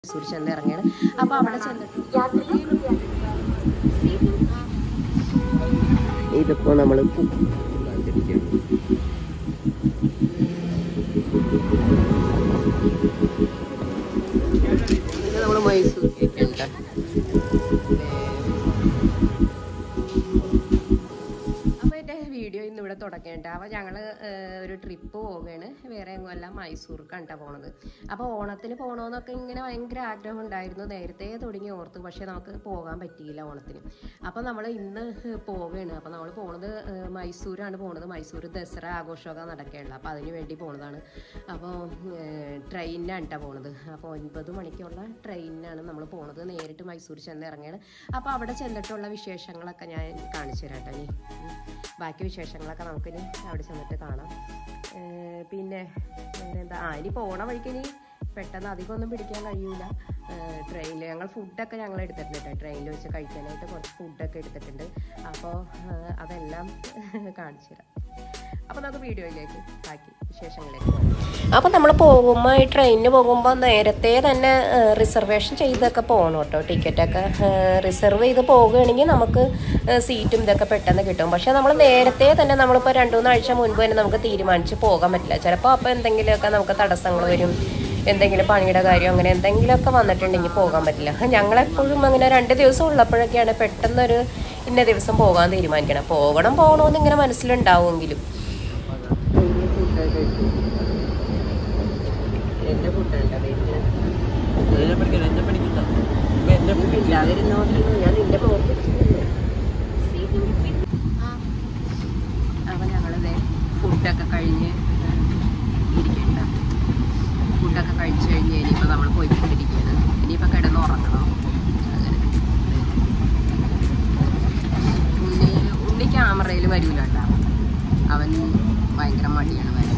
മൈസൂർ ചെന്ന് ഇറങ്ങിയാണ് അപ്പോൾ അവിടെ ചെന്നിട്ട് ഇതിപ്പോൾ നമ്മൾ നമ്മൾ മൈസൂരിലേക്കുണ്ട് അപ്പോൾ എൻ്റെ വീഡിയോ ഇന്ന് ഇവിടെ തുടങ്ങേണ്ട അപ്പോൾ ഞങ്ങൾ ഒരു ട്രിപ്പ് പോവുകയാണ് വേറെ എങ്ങുമല്ല മൈസൂർക്കാണ് പോണത് അപ്പോൾ ഓണത്തിന് പോകണമെന്നൊക്കെ ഇങ്ങനെ ഭയങ്കര ആഗ്രഹം ഉണ്ടായിരുന്നു നേരത്തെ തുടങ്ങി ഓർത്തു പക്ഷേ നമുക്ക് പോകാൻ പറ്റിയില്ല ഓണത്തിന് അപ്പോൾ നമ്മൾ ഇന്ന് പോവുകയാണ് അപ്പോൾ നമ്മൾ പോണത് ഏഹ്, മൈസൂരാണ് പോണത് മൈസൂർ ദസറ ആഘോഷമൊക്കെ നടക്കുകയുള്ളൂ അപ്പോൾ അതിന് വേണ്ടി പോണതാണ് അപ്പോൾ ട്രെയിനിനാണ് കേട്ടോ പോണത് അപ്പോൾ ഒൻപത് മണിക്കുള്ള ട്രെയിനിനാണ് നമ്മൾ പോണത് നേരിട്ട് മൈസൂർ ചെന്ന് ഇറങ്ങിയാണ് അപ്പോൾ അവിടെ ചെന്നിട്ടുള്ള വിശേഷങ്ങളൊക്കെ ഞാൻ കാണിച്ചു തരാം കേട്ടോ ഇനി ഉം. ബാക്കി വിശേഷങ്ങളൊക്കെ നമുക്കിനി അവിടെ ചെന്നിട്ട് കാണാം ഏഹ് പിന്നെ എന്താ ആ ഇനി പോണ വഴിക്ക് ഇനി പെട്ടെന്ന് അധികം ഒന്നും പിടിക്കാൻ കഴിയൂല ട്രെയിനിൽ ഞങ്ങൾ ഫുഡൊക്കെ ഞങ്ങൾ എടുത്തിട്ടുണ്ട് കേട്ടോ ട്രെയിനിൽ വെച്ച് കഴിക്കാനായിട്ട് കുറച്ച് ഫുഡൊക്കെ എടുത്തിട്ടുണ്ട് അപ്പോൾ അതെല്ലാം കാണിച്ചു തരാം അപ്പോൾ നമുക്ക് വീഡിയോയിലേക്ക് ബാക്കി വിശേഷങ്ങളിലേക്ക് പോകാം അപ്പോൾ നമ്മൾ പോകുമ്പോൾ ഈ ട്രെയിനിന് പോകുമ്പോൾ നേരത്തെ തന്നെ റിസർവേഷൻ ചെയ്തൊക്കെ പോകണം കേട്ടോ ടിക്കറ്റൊക്കെ റിസർവ് ചെയ്ത് പോകുകയാണെങ്കിൽ നമുക്ക് സീറ്റും ഇതൊക്കെ പെട്ടെന്ന് കിട്ടും പക്ഷേ നമ്മൾ നേരത്തെ തന്നെ നമ്മളിപ്പോൾ രണ്ട് മൂന്നാഴ്ച മുൻപ് തന്നെ നമുക്ക് തീരുമാനിച്ച് പോകാൻ പറ്റില്ല ചിലപ്പോൾ അപ്പോൾ എന്തെങ്കിലുമൊക്കെ നമുക്ക് തടസ്സങ്ങൾ വരും എന്തെങ്കിലും പണിയുടെ കാര്യം അങ്ങനെ എന്തെങ്കിലുമൊക്കെ വന്നിട്ടുണ്ടെങ്കിൽ പോകാൻ പറ്റില്ല ഞങ്ങളെപ്പോഴും അങ്ങനെ രണ്ട് ദിവസം ഉള്ളപ്പോഴൊക്കെയാണ് പെട്ടെന്നൊരു ഇന്ന ദിവസം പോകാൻ തീരുമാനിക്കണം പോകണം പോകണമെന്ന് ഇങ്ങനെ മനസ്സിലുണ്ടാവുമെങ്കിലും എന്റെ ഫുഡുണ്ട് എന്നെ പഠിക്കില്ല എന്നെ പഠിക്കില്ല എന്നെ പഠിക്കില്ല ഞാൻ നിന്റെ മുഖത്ത് അപ്പൊ ഞങ്ങളിതേ ഫുഡൊക്കെ കഴിഞ്ഞ് ഇരിക്കണ്ട ഫുഡൊക്കെ കഴിച്ചു കഴിഞ്ഞ് ഇനിയിപ്പോൾ നമ്മൾ പോയിക്കൊണ്ടിരിക്കുകയാണ് ഇനിയിപ്പോൾ കിടന്നുറങ്ങണം അങ്ങനെ ഉണ്ണി ഉണ്ണി ക്യാമറയിൽ വരൂല കേട്ടോ അവൻ ഭയങ്കര മടിയാണ് വരാൻ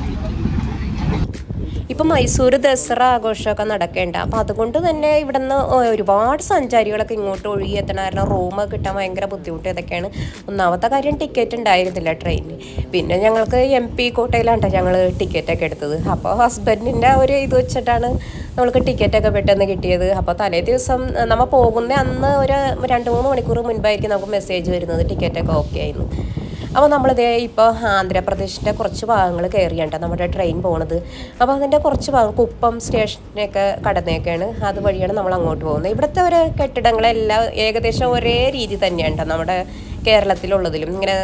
ഇപ്പം മൈസൂർ ദസറ ആഘോഷമൊക്കെ നടക്കേണ്ട അപ്പം അതുകൊണ്ട് തന്നെ ഇവിടുന്ന് ഒരുപാട് സഞ്ചാരികളൊക്കെ ഇങ്ങോട്ട് ഒഴുകി എത്തണ കാരണം റൂം കിട്ടാൻ ഭയങ്കര ബുദ്ധിമുട്ട് ഇതൊക്കെയാണ് ഒന്നാമത്തെ കാര്യം ടിക്കറ്റ് ഉണ്ടായിരുന്നില്ല ട്രെയിനിന് പിന്നെ ഞങ്ങൾക്ക് എം പി കോട്ടയിലാണ് ഞങ്ങൾ ടിക്കറ്റൊക്കെ എടുത്തത് അപ്പോൾ ഹസ്ബൻഡിൻ്റെ ഒരു ഇത് വെച്ചിട്ടാണ് നമ്മൾക്ക് ടിക്കറ്റൊക്കെ പെട്ടെന്ന് കിട്ടിയത് അപ്പോൾ തലേ ദിവസം നമ്മൾ പോകുന്ന അന്ന് ഒരു രണ്ട് മൂന്ന് മണിക്കൂർ മുൻപായിരിക്കും നമുക്ക് മെസ്സേജ് വരുന്നത് ടിക്കറ്റൊക്കെ ഓക്കെ ആയിരുന്നു അപ്പോൾ നമ്മളിതേ ഇപ്പോൾ ആന്ധ്രാപ്രദേശിൻ്റെ കുറച്ച് ഭാഗങ്ങൾ കയറിയാണ് നമ്മുടെ ട്രെയിൻ പോണത് അപ്പോൾ അതിൻ്റെ കുറച്ച് ഭാഗം കുപ്പം സ്റ്റേഷനൊക്കെ കടന്നേക്കാണ് അതുവഴിയാണ് നമ്മൾ അങ്ങോട്ട് പോകുന്നത് ഇവിടുത്തെ ഒരു കെട്ടിടങ്ങളെല്ലാം ഏകദേശം ഒരേ രീതി തന്നെയാണ് ട്ടോ നമ്മുടെ കേരളത്തിലുള്ളതിലും ഇങ്ങനെ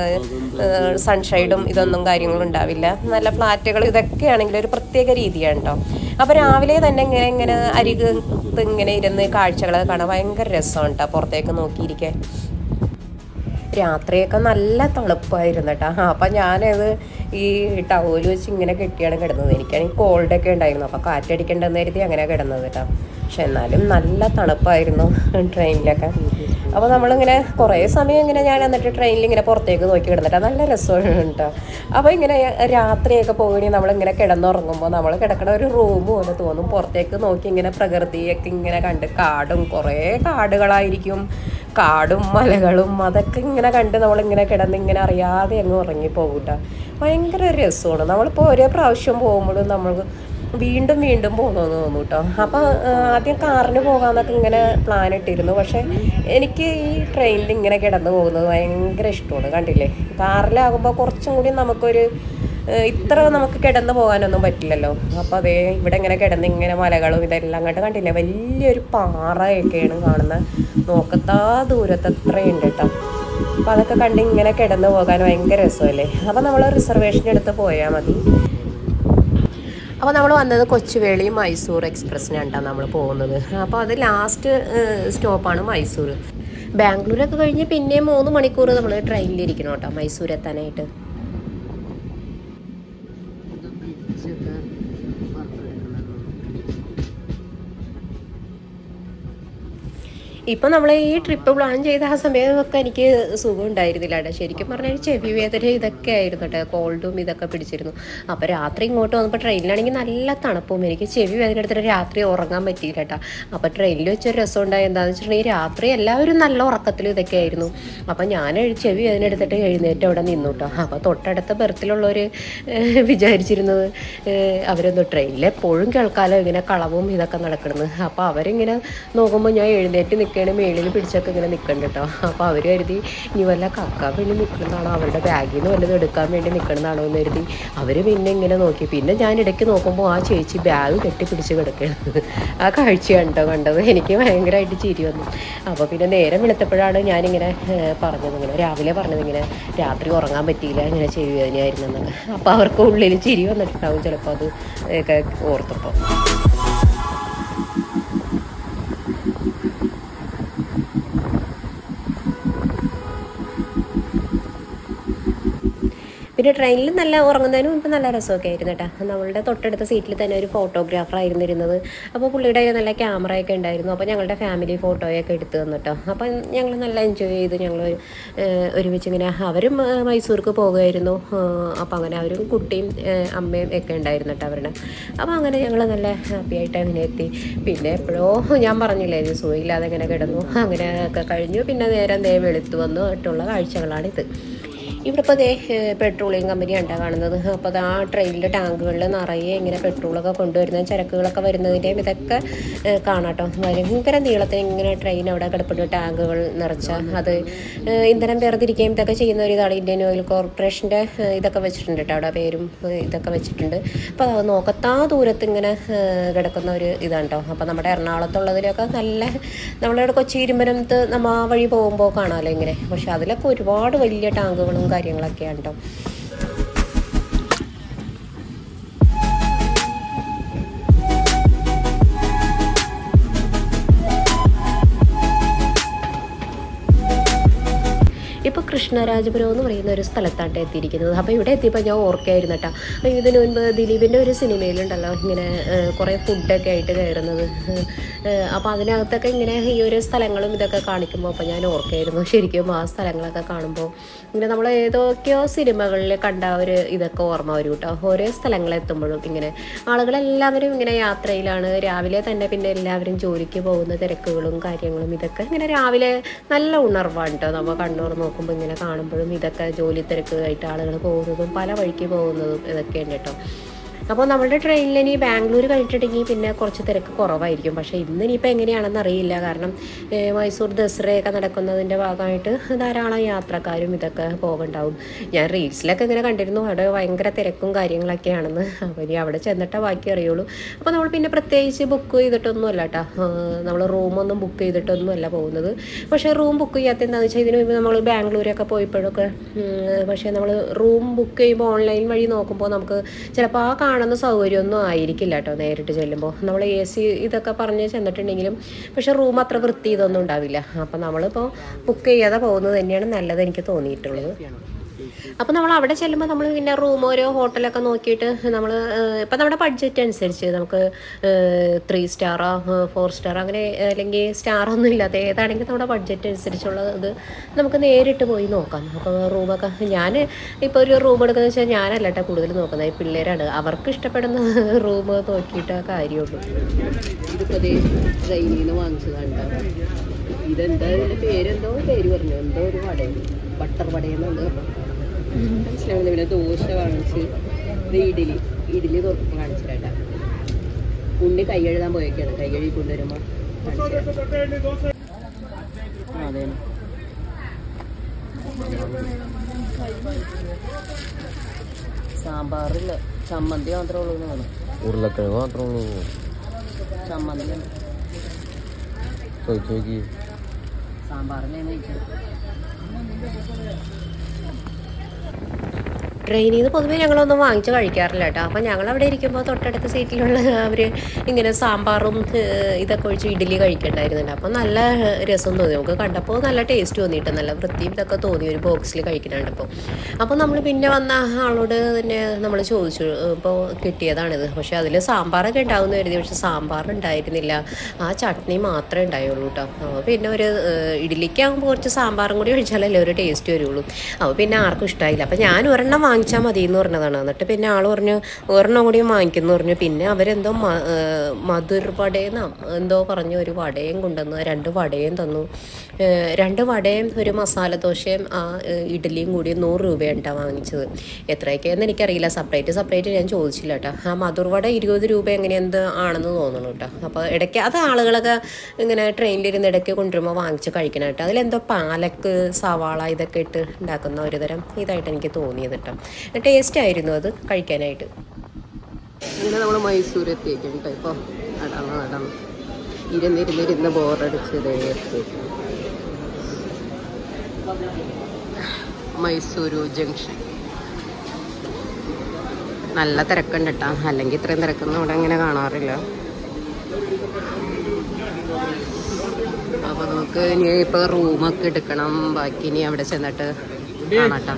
സൺഷൈഡും ഇതൊന്നും കാര്യങ്ങളും ഉണ്ടാവില്ല നല്ല ഫ്ലാറ്റുകൾ ഇതൊക്കെയാണെങ്കിൽ ഒരു പ്രത്യേക രീതിയാണ് കേട്ടോ അപ്പോൾ രാവിലെ തന്നെ ഇങ്ങനെ ഇങ്ങനെ അരികത്ത് ഇങ്ങനെ ഇരുന്ന് കാഴ്ചകളൊക്കെ കാണാൻ ഭയങ്കര രസമാണ് കേട്ടോ പുറത്തേക്ക് നോക്കിയിരിക്കാൻ രാത്രിയൊക്കെ നല്ല തണുപ്പായിരുന്നു കേട്ടോ അപ്പം ഞാനത് ഈ ടവല് വെച്ച് ഇങ്ങനെ കെട്ടിയാണ് കിടന്നത് എനിക്കാണെങ്കിൽ കോൾഡൊക്കെ ഉണ്ടായിരുന്നു അപ്പോൾ കാറ്റടിക്കേണ്ടെന്ന് കരുതി അങ്ങനെ കിടന്നത് കേട്ടോ പക്ഷെ എന്നാലും നല്ല തണുപ്പായിരുന്നു ട്രെയിനിലൊക്കെ അപ്പോൾ നമ്മളിങ്ങനെ കുറേ സമയം ഇങ്ങനെ ഞാൻ എന്നിട്ട് ട്രെയിനിൽ ഇങ്ങനെ പുറത്തേക്ക് നോക്കി കിടന്നിട്ട് നല്ല രസമാണ് കേട്ടോ അപ്പോൾ ഇങ്ങനെ രാത്രിയൊക്കെ പോകണമെങ്കിൽ നമ്മളിങ്ങനെ കിടന്നുറങ്ങുമ്പോൾ നമ്മൾ കിടക്കണ ഒരു റൂം പോലെ തോന്നും പുറത്തേക്ക് നോക്കി ഇങ്ങനെ പ്രകൃതിയൊക്കെ ഇങ്ങനെ കണ്ട് കാടും കുറേ കാടുകളായിരിക്കും കാടും മലകളും അതൊക്കെ ഇങ്ങനെ കണ്ട് നമ്മളിങ്ങനെ കിടന്ന് ഇങ്ങനെ അറിയാതെ അങ്ങ് ഉറങ്ങിപ്പോകും കേട്ടോ ഭയങ്കര രസമാണ് നമ്മളിപ്പോൾ ഒരേ പ്രാവശ്യം പോകുമ്പോഴും നമ്മൾ വീണ്ടും വീണ്ടും പോകണമെന്ന് തോന്നും കേട്ടോ അപ്പോൾ ആദ്യം കാറിന് പോകാമെന്നൊക്കെ ഇങ്ങനെ പ്ലാൻ ഇട്ടിരുന്നു പക്ഷേ എനിക്ക് ഈ ട്രെയിനിൽ ഇങ്ങനെ കിടന്ന് പോകുന്നത് ഭയങ്കര ഇഷ്ടമാണ് കണ്ടില്ലേ കാറിലാകുമ്പോൾ കുറച്ചും കൂടി നമുക്കൊരു ഏഹ് ഇത്ര നമുക്ക് കിടന്ന് പോകാനൊന്നും പറ്റില്ലല്ലോ അപ്പോൾ അതേ ഇവിടെ ഇങ്ങനെ കിടന്ന് ഇങ്ങനെ മലകളും ഇതെല്ലാം കണ്ട് കണ്ടില്ലേ വലിയൊരു പാറയൊക്കെയാണ് കാണുന്നത് നോക്കത്താ ദൂരത്ത് അത്രയുണ്ട് കേട്ടോ അപ്പോൾ അതൊക്കെ കണ്ട് ഇങ്ങനെ കിടന്ന് പോകാൻ ഭയങ്കര രസമല്ലേ അപ്പോൾ നമ്മൾ റിസർവേഷൻ എടുത്ത് പോയാൽ മതി അപ്പോൾ നമ്മൾ വന്നത് കൊച്ചുവേളി മൈസൂർ എക്സ്പ്രസ്സിനാണ് കേട്ടോ നമ്മൾ പോകുന്നത് അപ്പോൾ അത് ലാസ്റ്റ് സ്റ്റോപ്പാണ് മൈസൂർ ബാംഗ്ലൂരൊക്കെ കഴിഞ്ഞ് പിന്നെ മൂന്ന് മണിക്കൂർ നമ്മൾ ട്രെയിനിലിരിക്കണം കേട്ടോ മൈസൂർ എത്താനായിട്ട് ഇപ്പൊ നമ്മൾ ഈ ട്രിപ്പ് പ്ലാൻ ചെയ്ത ആ സമയമൊക്കെ എനിക്ക് സുഖം ഉണ്ടായിരുന്നില്ല കേട്ടോ ശരിക്കും പറഞ്ഞാൽ ചെവി വേദന ഇതൊക്കെ ആയിരുന്നു കേട്ടോ കോൾഡും ഇതൊക്കെ പിടിച്ചിരുന്നു അപ്പോൾ രാത്രി ഇങ്ങോട്ട് വന്നപ്പോൾ ട്രെയിനിലാണെങ്കിൽ നല്ല തണുപ്പും എനിക്ക് ചെവി വേദന എടുത്തിട്ട് രാത്രി ഉറങ്ങാൻ പറ്റിയില്ല കേട്ടോ അപ്പോൾ ട്രെയിനിൽ വെച്ചൊരു രസം ഉണ്ടായി എന്താണെന്ന് വെച്ചിട്ടുണ്ടെങ്കിൽ രാത്രി എല്ലാവരും നല്ല ഉറക്കത്തിൽ ഇതൊക്കെ ആയിരുന്നു അപ്പോൾ ഞാൻ ചെവി വേദന എടുത്തിട്ട് എഴുന്നേറ്റ് അവിടെ നിന്നു കേട്ടോ അപ്പോൾ തൊട്ടടുത്ത ബർത്തിലുള്ളവർ വിചാരിച്ചിരുന്നത് ഏഹ്, അവരൊന്ന് ട്രെയിനിൽ എപ്പോഴും കേൾക്കാലോ ഇങ്ങനെ കളവും ഇതൊക്കെ നടക്കുന്നത് അപ്പോൾ അവരിങ്ങനെ നോക്കുമ്പോൾ ഞാൻ എഴുന്നേറ്റ് നിൽക്കണ മേളിൽ പിടിച്ചൊക്കെ ഇങ്ങനെ നിൽക്കണ്ട കേട്ടോ അപ്പോൾ അവർ കരുതി ഇനി വല്ല കക്കാൻ വേണ്ടി നിൽക്കുന്നതാണോ അവരുടെ ബാഗിൽ നിന്ന് വല്ലതും എടുക്കാൻ വേണ്ടി നിൽക്കുന്നതാണോ എന്ന് കരുതി അവർ പിന്നെ ഇങ്ങനെ നോക്കി പിന്നെ ഞാൻ ഇടയ്ക്ക് നോക്കുമ്പോൾ ആ ചേച്ചി ബാഗ് കെട്ടിപ്പിടിച്ച് കിടക്കുകയാണ് ആ കാഴ്ച കണ്ടോ കണ്ടത് എനിക്ക് ഭയങ്കരമായിട്ട് ചിരി വന്നു അപ്പോൾ പിന്നെ നേരം വെളുത്തപ്പോഴാണ് ഞാനിങ്ങനെ ഏഹ്, പറഞ്ഞത് ഇങ്ങനെ രാവിലെ പറഞ്ഞത് ഇങ്ങനെ രാത്രി ഉറങ്ങാൻ പറ്റിയില്ല ഇങ്ങനെ ചെവി വേദനയായിരുന്നു എന്നൊക്കെ അപ്പോൾ അവർക്ക് ഉള്ളിൽ ചിരി വന്നിട്ടുണ്ടാവും ചിലപ്പോൾ അത് ഒക്കെ ഓർത്തപ്പോൾ പിന്നെ ട്രെയിനിൽ നല്ല ഉറങ്ങുന്നതിനും ഇപ്പം നല്ല രസമൊക്കെ ആയിരുന്നു കേട്ടോ നമ്മളുടെ തൊട്ടടുത്ത സീറ്റിൽ തന്നെ ഒരു ഫോട്ടോഗ്രാഫർ ആയിരുന്നു ഇരുന്നത് അപ്പോൾ പുള്ളിയുടെ കയ്യിൽ നല്ല ക്യാമറയൊക്കെ ഉണ്ടായിരുന്നു അപ്പോൾ ഞങ്ങളുടെ ഫാമിലി ഫോട്ടോയൊക്കെ എടുത്തു തന്നിട്ടോ അപ്പം ഞങ്ങൾ നല്ല എൻജോയ് ചെയ്തു ഞങ്ങൾ ഒരുമിച്ച് ഇങ്ങനെ അവരും ഏ, മൈസൂർക്ക് പോകുമായിരുന്നു അപ്പോൾ അങ്ങനെ അവരും കുട്ടിയും ഏ, അമ്മയും ഒക്കെ ഉണ്ടായിരുന്നു കേട്ടോ അവരുടെ അപ്പോൾ അങ്ങനെ ഞങ്ങൾ നല്ല ഹാപ്പി ആയിട്ട് അങ്ങനെ എത്തി പിന്നെ എപ്പോഴോ ഞാൻ പറഞ്ഞില്ലേ ഇത് സുഖമില്ലാതെ ഇങ്ങനെ കിടന്നു അങ്ങനെ ഒക്കെ കഴിഞ്ഞു പിന്നെ നേരെ ദേ വെളുത്തു വന്നു ആയിട്ടുള്ള കാഴ്ചകളാണിത് ഇവിടെ ഇപ്പോൾ ദേ പെട്രോളിയം കമ്പനിയാണ് ട്ടോ കാണുന്നത് അപ്പോൾ അത് ആ ട്രെയിനിൻ്റെ ടാങ്കുകളിൽ നിറയെ ഇങ്ങനെ പെട്രോളൊക്കെ കൊണ്ടുവരുന്ന ചരക്കുകളൊക്കെ വരുന്നതിൻ്റെയും ഇതൊക്കെ ഏ, കാണാം കേട്ടോ ഭയങ്കര നീളത്തിൽ ഇങ്ങനെ ട്രെയിൻ അവിടെ കിടപ്പുണ്ട് ടാങ്കുകൾ നിറച്ച അത് ഏ, ഇന്ധനം വേർതിരിക്കുകയും ഇതൊക്കെ ചെയ്യുന്ന ഒരു ഇതാണ് ഇന്ത്യൻ ഓയിൽ കോർപ്പറേഷൻ്റെ ഏ, ഇതൊക്കെ വെച്ചിട്ടുണ്ട് കേട്ടോ അവിടെ പേരും ഏ, ഇതൊക്കെ വെച്ചിട്ടുണ്ട് അപ്പോൾ അത് നോക്കത്താ ദൂരത്ത് ഇങ്ങനെ ഏ, കിടക്കുന്ന ഒരു ഇതാണ് കേട്ടോ അപ്പോൾ നമ്മുടെ എറണാകുളത്തുള്ളതിലൊക്കെ നല്ല നമ്മളിവിടെ കൊച്ചി ഇരുമ്പനത്ത് നമ്മൾ ആ വഴി പോകുമ്പോൾ കാണാമല്ലോ ഇങ്ങനെ പക്ഷെ അതിലൊക്കെ ഒരുപാട് വലിയ ടാങ്കുകളും കാര്യങ്ങളൊക്കെയാണ് കേട്ടോ ഇപ്പോൾ കൃഷ്ണരാജപുരം എന്ന് പറയുന്ന ഒരു സ്ഥലത്താണ് എത്തിയിരിക്കുന്നത് അപ്പോൾ ഇവിടെ എത്തിയപ്പോൾ ഞാൻ ഓർക്കായിരുന്നു കേട്ടോ അപ്പോൾ ഇതിനു മുൻപ് ദിലീപിൻ്റെ ഒരു സിനിമയിലുണ്ടല്ലോ ഇങ്ങനെ ഏഹ്, കുറേ ഫുഡൊക്കെ ആയിട്ട് കയറുന്നത് ഏഹ്, അപ്പോൾ അതിനകത്തൊക്കെ ഇങ്ങനെ ഈ ഒരു സ്ഥലങ്ങളും ഇതൊക്കെ കാണിക്കുമ്പോൾ അപ്പോൾ ഞാൻ ഓർക്കായിരുന്നു ശരിക്കും ആ സ്ഥലങ്ങളൊക്കെ കാണുമ്പോൾ ഇങ്ങനെ നമ്മൾ ഏതൊക്കെയോ സിനിമകളിൽ കണ്ട ആ ഒരു ഇതൊക്കെ ഓർമ്മ വരും കേട്ടോ ഓരോ സ്ഥലങ്ങളെത്തുമ്പോഴും ഇങ്ങനെ ആളുകളെല്ലാവരും ഇങ്ങനെ യാത്രയിലാണ് രാവിലെ തന്നെ പിന്നെ എല്ലാവരും ജോലിക്ക് പോകുന്ന തിരക്കുകളും കാര്യങ്ങളും ഇതൊക്കെ ഇങ്ങനെ രാവിലെ നല്ല ഉണർവാണ് കേട്ടോ നമ്മൾ കണ്ണൂർ നോക്കുമ്പോൾ ഇങ്ങനെ കാണുമ്പോഴും ഇതൊക്കെ ജോലി തിരക്കായിട്ട് ആളുകൾ പോകുന്നതും പല വഴിക്ക് പോകുന്നതും ഇതൊക്കെയുണ്ട് കേട്ടോ അപ്പോൾ നമ്മുടെ ട്രെയിനിൽ ഇനി ബാംഗ്ലൂർ കഴിഞ്ഞിട്ടുണ്ടെങ്കിൽ പിന്നെ കുറച്ച് തിരക്ക് കുറവായിരിക്കും പക്ഷേ ഇന്ന് ഇനിയിപ്പോൾ എങ്ങനെയാണെന്ന് അറിയില്ല കാരണം ഏഹ്, മൈസൂർ ദസറയൊക്കെ നടക്കുന്നതിൻ്റെ ഭാഗമായിട്ട് ധാരാളം യാത്രക്കാരും ഇതൊക്കെ പോകുന്നുണ്ടാവും ഞാൻ റീൽസിലൊക്കെ ഇങ്ങനെ കണ്ടിരുന്നു അവിടെ ഭയങ്കര തിരക്കും കാര്യങ്ങളൊക്കെയാണെന്ന് അപ്പോൾ ഇനി അവിടെ ചെന്നിട്ടേ ബാക്കി അറിയുള്ളൂ അപ്പോൾ നമ്മൾ പിന്നെ പ്രത്യേകിച്ച് ബുക്ക് ചെയ്തിട്ടൊന്നുമല്ല കേട്ടോ നമ്മൾ റൂമൊന്നും ബുക്ക് ചെയ്തിട്ടൊന്നുമല്ല പോകുന്നത് പക്ഷേ റൂം ബുക്ക് ചെയ്യാത്ത എന്താണെന്ന് വെച്ചാൽ ഇതിന് മുമ്പ് നമ്മൾ ബാംഗ്ലൂരൊക്കെ പോയപ്പോഴൊക്കെ ഉം, പക്ഷേ നമ്മൾ റൂം ബുക്ക് ചെയ്യുമ്പോൾ ഓൺലൈൻ വഴി നോക്കുമ്പോൾ നമുക്ക് ചിലപ്പോൾ ആ കാണുന്ന സൗകര്യമൊന്നും ആയിരിക്കില്ല കേട്ടോ നേരിട്ട് ചെല്ലുമ്പോൾ നമ്മൾ എ സി ഇതൊക്കെ പറഞ്ഞ് ചെന്നിട്ടുണ്ടെങ്കിലും പക്ഷേ റൂം അത്ര വൃത്തി ഇതൊന്നും ഉണ്ടാവില്ല അപ്പോൾ നമ്മളിപ്പോൾ ബുക്ക് ചെയ്യാതെ പോകുന്നത് തന്നെയാണ് നല്ലത് എനിക്ക് തോന്നിയിട്ടുള്ളത് അപ്പോൾ നമ്മൾ അവിടെ ചെല്ലുമ്പോൾ നമ്മൾ പിന്നെ റൂം ഓരോ ഹോട്ടലൊക്കെ നോക്കിയിട്ട് നമ്മൾ ഇപ്പം നമ്മുടെ ബഡ്ജറ്റ് അനുസരിച്ച് നമുക്ക് ത്രീ സ്റ്റാറോ ഫോർ സ്റ്റാർ അങ്ങനെ അല്ലെങ്കിൽ സ്റ്റാർ ഒന്നും ഇല്ലാത്ത ഏതാണെങ്കിൽ നമ്മുടെ ബഡ്ജറ്റ് അനുസരിച്ചുള്ള ഇത് നമുക്ക് നേരിട്ട് പോയി നോക്കാം അപ്പോൾ റൂമൊക്കെ ഞാൻ ഇപ്പോൾ ഒരു റൂം എടുക്കുന്നത് വെച്ചാൽ ഞാനല്ല കേട്ടോ കൂടുതൽ നോക്കുന്നത് ഈ പിള്ളേരാണ് അവർക്ക് ഇഷ്ടപ്പെടുന്ന റൂം നോക്കിയിട്ട് കാര്യമുള്ളൂ ഇതിപ്പോൾ ട്രെയിനിൽ നിന്ന് വാങ്ങിച്ചതാണ് ഇതെന്താ ഇതിൻ്റെ പേരെന്തോ പേര് പറഞ്ഞു എന്തോ ഒരു വടയുണ്ട് ബട്ടർ വടയെന്നുണ്ട് മനസ്സിലാവുന്നത് പിന്നെ ദോശ വാങ്ങിച്ച് ഇത് ഇഡലി ഇഡലി തുറപ്പ് കാണിച്ചിട്ടാ ഉണ്ണി കൈ എഴുതാൻ പോയൊക്കെയാണ് കൈ കഴുകി കൊണ്ടുവരുമ്പോൾ അതെ സാമ്പാറില്ല ചമ്മന്തി മാത്രമേ ഉള്ളൂ എന്ന് ഉരുളക്കിഴങ്ങ് മാത്രമേ ഉള്ളൂ ചമ്മന്തി ചോദിച്ചു നോക്കി സാമ്പാറിലേന്ന് ചോദിച്ചത് ട്രെയിനിൽ നിന്ന് പൊതുവേ ഞങ്ങളൊന്നും വാങ്ങിച്ച് കഴിക്കാറില്ല കേട്ടോ അപ്പം ഞങ്ങൾ അവിടെ ഇരിക്കുമ്പോൾ തൊട്ടടുത്ത സീറ്റിലുള്ള അവർ ഇങ്ങനെ സാമ്പാറും ഏഹ്, ഇതൊക്കെ ഒഴിച്ച് ഇഡ്ഡലി കഴിക്കണ്ടായിരുന്നുണ്ട് അപ്പം നല്ല രസം തോന്നി നമുക്ക് കണ്ടപ്പോൾ നല്ല ടേസ്റ്റ് തോന്നിയിട്ട് നല്ല വൃത്തിയും ഇതൊക്കെ തോന്നി ഒരു ബോക്സിൽ കഴിക്കണുണ്ടപ്പോൾ അപ്പോൾ നമ്മൾ പിന്നെ വന്ന ആളോട് തന്നെ നമ്മൾ ചോദിച്ചു ഇപ്പോൾ കിട്ടിയതാണിത് പക്ഷേ അതിൽ സാമ്പാറൊക്കെ ഉണ്ടാവുമെന്ന് കരുതി പക്ഷെ സാമ്പാർ ഉണ്ടായിരുന്നില്ല ആ ചട്നി മാത്രമേ ഉണ്ടായുള്ളൂ കേട്ടോ അപ്പോൾ പിന്നെ ഒരു ഏഹ്, ഇഡ്ഡലിക്കാകുമ്പോൾ കുറച്ച് സാമ്പാറും കൂടി ഒഴിച്ചാലല്ലേ ഒരു ടേസ്റ്റ് വരുള്ളൂ അപ്പോൾ പിന്നെ ആർക്കും ഇഷ്ടമായില്ല അപ്പോൾ ഞാൻ ഒരെണ്ണം വാങ്ങിച്ചാൽ മതി എന്ന് പറഞ്ഞതാണ് എന്നിട്ട് പിന്നെ ആൾ പറഞ്ഞു ഒരെണ്ണം കൂടി വാങ്ങിക്കുന്നു പറഞ്ഞു പിന്നെ അവരെന്തോ മ ഏഹ്, മധുർ വടയെന്നോ എന്തോ പറഞ്ഞു ഒരു വടയും കൊണ്ടുവന്നു രണ്ട് വടയും തന്നു ഏഹ്, രണ്ട് വടയും ഒരു മസാല ദോശയും ആ ഏഹ്, ഇഡ്ഡലിയും കൂടി നൂറ് രൂപയാണ് വാങ്ങിച്ചത് എത്രയൊക്കെയെന്ന് എനിക്കറിയില്ല സെപ്പറേറ്റ് സെപ്പറേറ്റ് ഞാൻ ചോദിച്ചില്ല കേട്ടോ ആ മധുർ വട ഇരുപത് രൂപ എങ്ങനെ എന്ത് ആണെന്ന് തോന്നുന്നു കേട്ടോ അപ്പോൾ ഇടയ്ക്ക് അത് ആളുകളൊക്കെ ഇങ്ങനെ ട്രെയിനിലിരുന്ന് ഇടയ്ക്ക് കൊണ്ടുവരുമ്പോൾ വാങ്ങിച്ച് കഴിക്കണം കേട്ടോ അതിലെന്തോ പാലക്ക് സവാള ഇതൊക്കെ ഇട്ട് ഉണ്ടാക്കുന്ന ഒരു തരം ഇതായിട്ട് എനിക്ക് തോന്നിയത് കേട്ടോ ടേസ്റ്റ് ആയിരുന്നു അത് കഴിക്കാനായിട്ട് അങ്ങനെ നമ്മൾ മൈസൂർ എത്തിയേക്കും കേട്ടോ ഇപ്പോൾ നടന്ന് നടന്ന് ഇരുന്നിരുന്നിരുന്ന് ബോറടിച്ച് ഇതേ എത്തി മൈസൂരു ജംഗ്ഷൻ നല്ല തിരക്കുണ്ട് കേട്ടോ അല്ലെങ്കിൽ ഇത്രയും തിരക്കൊന്നും ഇവിടെ അങ്ങനെ കാണാറില്ല അപ്പൊ നമുക്ക് ഇനി ഇപ്പൊ റൂമൊക്കെ എടുക്കണം ബാക്കി ഇനി അവിടെ ചെന്നിട്ട് കാണാട്ടോ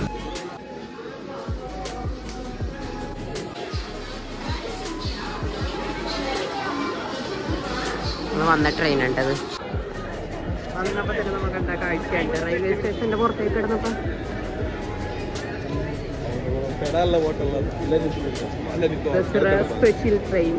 നമ്മള് വന്ന ട്രെയിൻ ഉണ്ടത് വന്നപ്പോ തന്നെ നമുക്ക് എന്താ കാഴ്ചയുണ്ട് റെയിൽവേ സ്റ്റേഷന്റെ പുറത്തേക്ക് കിടന്നപ്പോ ദസറ സ്പെഷ്യൽ ട്രെയിൻ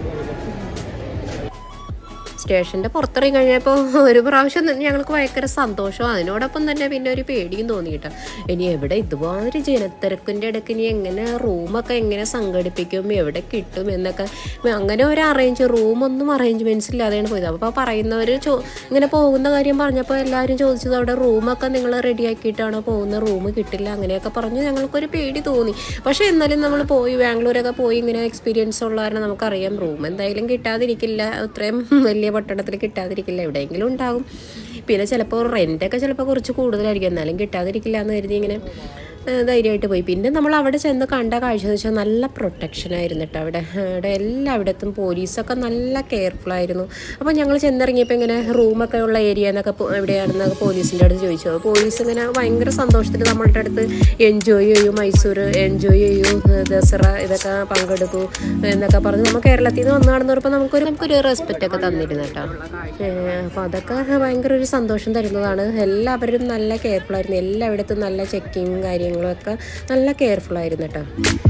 സ്റ്റേഷൻ്റെ പുറത്തിറങ്ങി കഴിഞ്ഞപ്പോൾ ഒരു പ്രാവശ്യം തന്നെ ഞങ്ങൾക്ക് ഭയങ്കര സന്തോഷവും അതിനോടൊപ്പം തന്നെ പിന്നെ ഒരു പേടിയും തോന്നി കേട്ടോ ഇനി എവിടെ ഇതുമാതിരി ജനത്തിരക്കിൻ്റെ ഇടയ്ക്ക് ഇനി എങ്ങനെ റൂമൊക്കെ എങ്ങനെ സംഘടിപ്പിക്കും എവിടെ കിട്ടും എന്നൊക്കെ അങ്ങനെ ഒരു അറേഞ്ച് റൂമൊന്നും അറേഞ്ച്മെൻറ്റ്സ് ഇല്ലാതെയാണ് പോയത് അപ്പോൾ പറയുന്നവർ ചോ ഇങ്ങനെ പോകുന്ന കാര്യം പറഞ്ഞപ്പോൾ എല്ലാവരും ചോദിച്ചത് അവിടെ റൂമൊക്കെ നിങ്ങൾ റെഡിയാക്കിയിട്ടാണോ പോകുന്ന റൂം കിട്ടില്ല അങ്ങനെയൊക്കെ പറഞ്ഞു ഞങ്ങൾക്കൊരു പേടി തോന്നി പക്ഷേ എന്നാലും നമ്മൾ പോയി ബാംഗ്ലൂരൊക്കെ പോയി ഇങ്ങനെ എക്സ്പീരിയൻസ് ഉള്ള കാരണം നമുക്കറിയാം റൂം എന്തായാലും കിട്ടാതിരിക്കില്ല അത്രയും വലിയ പട്ടണത്തിൽ കിട്ടാതിരിക്കില്ല എവിടെയെങ്കിലും ഉണ്ടാകും പിന്നെ ചിലപ്പോൾ റെൻ്റൊക്കെ ചിലപ്പോൾ കുറച്ച് കൂടുതലായിരിക്കും എന്നാലും കിട്ടാതിരിക്കില്ല എന്ന് കരുതി ഇങ്ങനെ ഏഹ് ധൈര്യമായിട്ട് പോയി പിന്നെ നമ്മൾ അവിടെ ചെന്ന് കണ്ട കാഴ്ച എന്ന് വെച്ചാൽ നല്ല പ്രൊട്ടക്ഷൻ ആയിരുന്നു കേട്ടോ അവിടെ അവിടെ എല്ലായിടത്തും പോലീസൊക്കെ നല്ല കെയർഫുൾ ആയിരുന്നു അപ്പോൾ ഞങ്ങൾ ചെന്നിറങ്ങിയപ്പോൾ ഇങ്ങനെ റൂമൊക്കെ ഉള്ള ഏരിയ എന്നൊക്കെ പോ- എവിടെയാണെന്നൊക്കെ പോലീസിൻ്റെ അടുത്ത് ചോദിച്ചു അപ്പോൾ പോലീസ് ഇങ്ങനെ ഭയങ്കര സന്തോഷത്തിൽ നമ്മളുടെ അടുത്ത് എൻജോയ് ചെയ്യൂ മൈസൂർ എൻജോയ് ചെയ്യൂ ഏഹ് ദസറ ഇതൊക്കെ പങ്കെടുക്കൂ എന്നൊക്കെ പറഞ്ഞ് നമ്മൾ കേരളത്തിൽ നിന്ന് വന്നു നടന്നപ്പോൾ നമുക്കൊരു നമുക്കൊരു റെസ്പെക്റ്റ് ഒക്കെ തന്നിരുന്നു കേട്ടോ അപ്പോൾ അതൊക്കെ ഭയങ്കര ഒരു സന്തോഷം തരുന്നതാണ് എല്ലാവരും നല്ല കെയർഫുൾ ആയിരുന്നു എല്ലായിടത്തും നല്ല ചെക്കിങ് കാര്യങ്ങളും ഒക്കെ നല്ല കെയർഫുൾ ആയിരുന്നു കേട്ടോ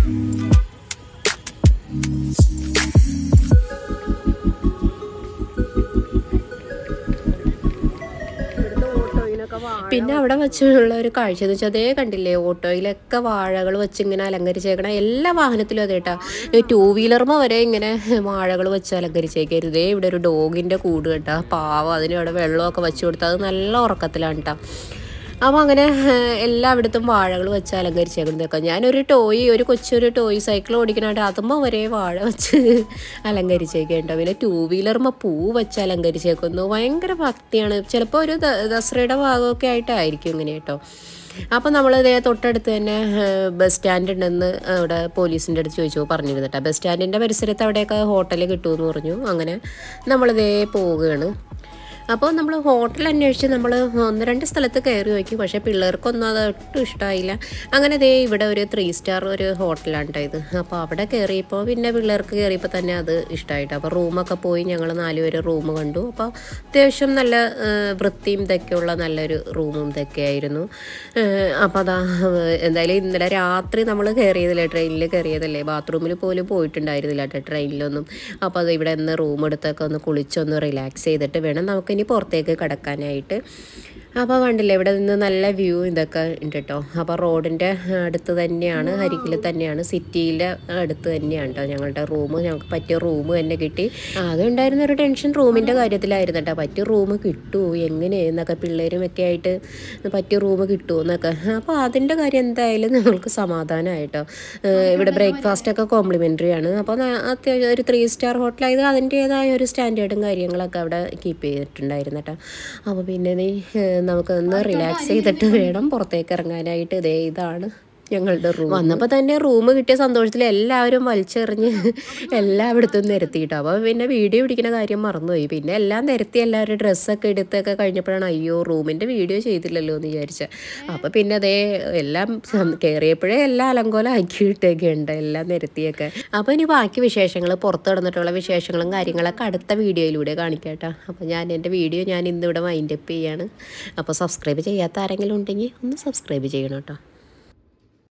പിന്നെ അവിടെ വെച്ചുള്ള ഒരു കാഴ്ച എന്ന് വെച്ചാൽ അതേ കണ്ടില്ലേ ഓട്ടോയിലൊക്കെ വാഴകൾ വെച്ച് ഇങ്ങനെ അലങ്കരിച്ചേക്കണ എല്ലാ വാഹനത്തിലും അതേ കേട്ടോ ടൂ വീലർമ വരെ ഇങ്ങനെ വാഴകൾ വെച്ച് അലങ്കരിച്ചേക്കരുത് ദേ ഇവിടെ ഒരു ഡോഗിൻ്റെ കൂട് കേട്ടോ പാവം അതിന് ഇവിടെ വെള്ളമൊക്കെ വെച്ച് കൊടുത്താൽ അത് നല്ല ഉറക്കത്തിലാണ് കേട്ടോ അപ്പോൾ അങ്ങനെ ഏഹ്, എല്ലായിടത്തും വാഴകൾ വെച്ച് അലങ്കരിച്ചേക്കുന്നതൊക്കെ ഞാനൊരു ടോയ് ഒരു കൊച്ചൊരു ടോയ് സൈക്കിൾ ഓടിക്കണായിട്ട് അതുമ്മ വരെ വാഴ വെച്ച് അലങ്കരിച്ചേക്കുന്നുണ്ട് പിന്നെ ടൂ വീലറുമ്മ പൂ വെച്ച് അലങ്കരിച്ചേക്കുന്നു ഭയങ്കര ഭക്തിയാണ് ചിലപ്പോൾ ഒരു ദ- ദസറയുടെ ഭാഗമൊക്കെ ആയിട്ടായിരിക്കും ഇങ്ങനെ കേട്ടോ അപ്പം നമ്മൾ ഇതേ തൊട്ടടുത്ത് തന്നെ ഏഹ്, ബസ് സ്റ്റാൻഡ് ഉണ്ടെന്ന് അവിടെ പോലീസിൻ്റെ അടുത്ത് ചോദിച്ചു പറഞ്ഞിരുന്നിട്ടാ ബസ് സ്റ്റാൻഡിൻ്റെ പരിസരത്ത് അവിടെയൊക്കെ ഹോട്ടൽ കിട്ടുമെന്ന് പറഞ്ഞു അങ്ങനെ നമ്മളിതേ പോവുകയാണ് അപ്പോൾ നമ്മൾ ഹോട്ടൽ അന്വേഷിച്ച് നമ്മൾ ഒന്ന് രണ്ട് സ്ഥലത്ത് കയറി നോക്കി പക്ഷേ പിള്ളേർക്കൊന്നും അത് ഒട്ടും ഇഷ്ടമായില്ല അങ്ങനെ ദേ ഇവിടെ ഒരു ത്രീ സ്റ്റാർ ഒരു ഹോട്ടലാണ് കേട്ടോ ഇത് അപ്പോൾ അവിടെ കയറിയപ്പോൾ പിന്നെ പിള്ളേർക്ക് കയറിയപ്പോൾ തന്നെ അത് ഇഷ്ടമായിട്ട് അപ്പോൾ റൂമൊക്കെ പോയി ഞങ്ങൾ നാലുപേര് റൂം കണ്ടു അപ്പോൾ അത്യാവശ്യം നല്ല ഏഹ്, വൃത്തിയും ഇതൊക്കെയുള്ള നല്ലൊരു റൂമും ഇതൊക്കെ ആയിരുന്നു ഏഹ്, അപ്പോൾ അതാ ഏഹ്, എന്തായാലും ഇന്നലെ രാത്രി നമ്മൾ കയറിയതല്ലേ ട്രെയിനിൽ കയറിയതല്ലേ ബാത്റൂമിൽ പോലും പോയിട്ടുണ്ടായിരുന്നില്ല കേട്ടോ ട്രെയിനിലൊന്നും അപ്പോൾ അത് ഇവിടെ നിന്ന് റൂം എടുത്തൊക്കെ ഒന്ന് കുളിച്ചൊന്ന് റിലാക്സ് ചെയ്തിട്ട് വേണം നമുക്ക് ഇനി പുറത്തേക്ക് കിടക്കാനായിട്ട് അപ്പോൾ കണ്ടില്ലേ ഇവിടെ നിന്ന് നല്ല വ്യൂ ഇതൊക്കെ ഉണ്ട് കേട്ടോ അപ്പോൾ റോഡിൻ്റെ അടുത്ത് തന്നെയാണ് അരികിൽ തന്നെയാണ് സിറ്റിയിലെ അടുത്ത് തന്നെയാണ് കേട്ടോ ഞങ്ങളുടെ റൂം ഞങ്ങൾക്ക് പറ്റിയ റൂം തന്നെ കിട്ടി അതുണ്ടായിരുന്ന ഒരു ടെൻഷൻ റൂമിൻ്റെ കാര്യത്തിലായിരുന്നു കേട്ടോ പറ്റിയ റൂം കിട്ടുമോ എങ്ങനെ എന്നൊക്കെ പിള്ളേരും ഒക്കെ ആയിട്ട് പറ്റിയ റൂം കിട്ടുമോ എന്നൊക്കെ അപ്പോൾ അതിൻ്റെ കാര്യം എന്തായാലും നമ്മൾക്ക് സമാധാനമായിട്ടോ ഇവിടെ ബ്രേക്ക്ഫാസ്റ്റ് ഒക്കെ കോംപ്ലിമെൻ്ററി ആണ് അപ്പോൾ ന- അത്യാവശ്യം ഒരു ത്രീ സ്റ്റാർ ഹോട്ടലായത് അതിൻ്റേതായ ഒരു സ്റ്റാൻഡേർഡും കാര്യങ്ങളൊക്കെ അവിടെ കീപ്പ് ചെയ്തിട്ടുണ്ടായിരുന്നു കേട്ടോ അപ്പോൾ പിന്നെ നീ ഏഹ്, നമുക്കൊന്ന് റിലാക്സ് ചെയ്തിട്ട് വേണം പുറത്തേക്ക് ഇറങ്ങാനായിട്ട് ഇതേ ഇതാണ് ഞങ്ങളുടെ റൂം വന്നപ്പോൾ തന്നെ റൂം കിട്ടിയ സന്തോഷത്തിൽ എല്ലാവരും വലിച്ചെറിഞ്ഞ് എല്ലായിടത്തും നിരത്തിയിട്ടോ അപ്പോൾ പിന്നെ വീഡിയോ പിടിക്കുന്ന കാര്യം മറന്നുപോയി പിന്നെ എല്ലാം നിരത്തി എല്ലാവരും ഡ്രസ്സൊക്കെ എടുത്തൊക്കെ കഴിഞ്ഞപ്പോഴാണ് അയ്യോ റൂമിൻ്റെ വീഡിയോ ചെയ്തില്ലല്ലോ എന്ന് വിചാരിച്ചത് അപ്പോൾ പിന്നെ അതേ എല്ലാം സം- കയറിയപ്പോഴേ എല്ലാം അലങ്കോലം ആക്കിയിട്ടൊക്കെ ഉണ്ട് എല്ലാം നിരത്തിയൊക്കെ അപ്പോൾ ഇനി ബാക്കി വിശേഷങ്ങൾ പുറത്ത് കിടന്നിട്ടുള്ള വിശേഷങ്ങളും കാര്യങ്ങളൊക്കെ അടുത്ത വീഡിയോയിലൂടെ കാണിക്കാം കേട്ടോ അപ്പോൾ ഞാൻ എൻ്റെ വീഡിയോ ഞാൻ ഇന്നിവിടെ വൈൻഡപ്പ് ചെയ്യാണ് അപ്പോൾ സബ്സ്ക്രൈബ് ചെയ്യാത്ത ആരെങ്കിലും ഉണ്ടെങ്കിൽ ഒന്ന് സബ്സ്ക്രൈബ് ചെയ്യണം കേട്ടോ